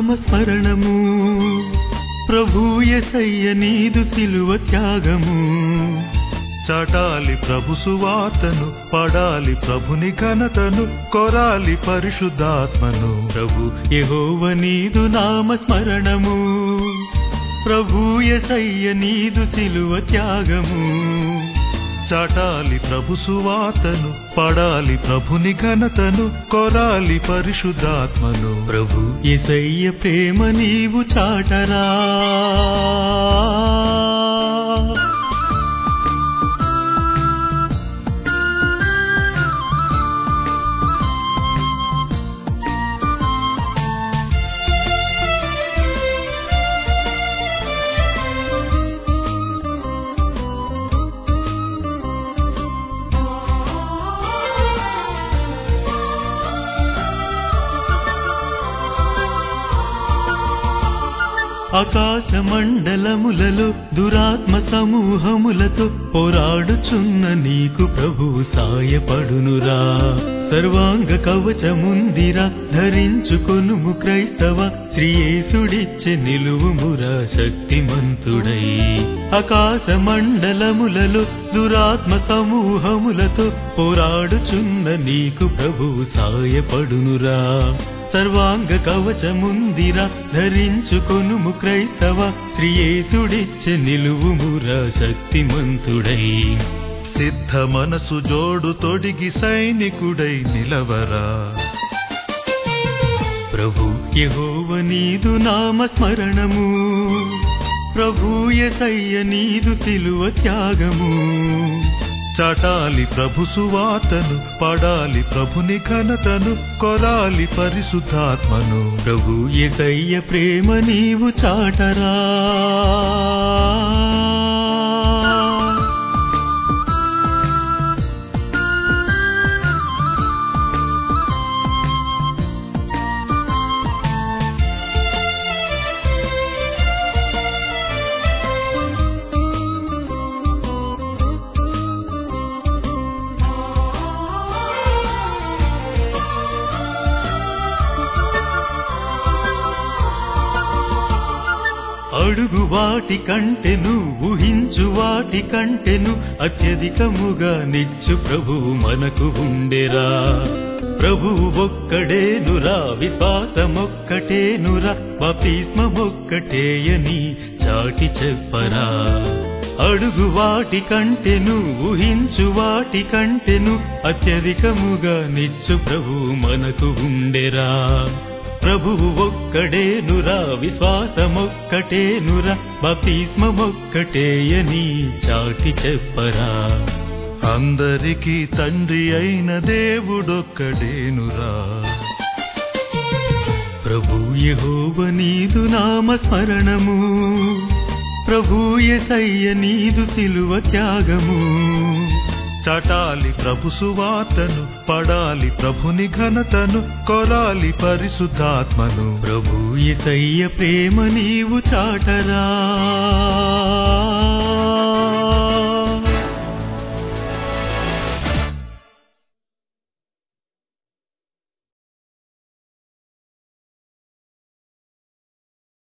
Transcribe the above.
నామస్మరణము ప్రభు ఎసయ్య నీదు సిలువ త్యాగము చాటాలి ప్రభు సువార్తను పడాలి ప్రభుని ఘనతను కొరాలి పరిశుద్ధాత్మను ప్రభు యెహోవ నీదు నామస్మరణము ప్రభు ఎసయ్య నీదు సిలువ త్యాగము చాటాలి ప్రభు సువార్తను పడాలి ప్రభుని ఘనతను కొరాలి పరిశుద్ధాత్మను ప్రభు ఎసయ్య ప్రేమ నీవు చాటరా ఆకాశ మండలములలో దురాత్మ సమూహములతో పోరాడుచున్న నీకు ప్రభువు సాయపడునురా సర్వాంగ కవచముందిరా ధరించుకొనుము క్రైస్తవ శ్రీయేసుడిచ్చే నిలువుమురా శక్తిమంతుడై ఆకాశ మండలములలో దురాత్మ సమూహములతో పోరాడుచున్న నీకు ప్రభువు సాయపడునురా సర్వాంగ కవచముందిరా ధరించుకొనుము క్రైస్తవ శ్రీయేసుడిచ్చే నిలువుమురా శక్తిమంతుడై సిద్ధ మనసు జోడు తొడిగి సైనికుడై నిలవరా ప్రభు యెహోవ నీదు నామస్మరణము ప్రభు ఎసయ్య నీదు సిలువ త్యాగము చాటాలి ప్రభు సువార్తను పడాలి ప్రభుని ఘనతను కొరాలి పరిశుద్ధాత్మను ప్రభు ఎసయ్య ప్రేమ నీవు చాటరా అడుగు వాటి కంటెను ఊహించు వాటి కంటెను అత్యధికముగా నిచ్చు ప్రభువు మనకు ఉండెరా ప్రభువు ఒక్కడేనురా విశ్వాసమొక్కటేనురా బాప్తిస్మమొక్కటేయని చాటి చెప్పరా అడుగు వాటి కంటెను ఊహించు వాటి కంటెను అత్యధికముగా నిచ్చు ప్రభువు మనకు ఉండెరా ప్రభువు ఒక్కడేనురా విశ్వాసమొక్కటేనురా బాప్తిస్మమొక్కటేయని చాటి చెప్పరా అందరికీ తండ్రి అయిన దేవుడొక్కడేనురా ప్రభు యెహోవ నీదు నామస్మరణము ప్రభు ఎసయ్య నీదు సిలువ త్యాగము చాటాలి ప్రభు సువార్తను పడాలి ప్రభుని ఘనతను కొరాలి పరిశుద్ధాత్మను ప్రభు ఎసయ్య ప్రేమ నీవు చాటరా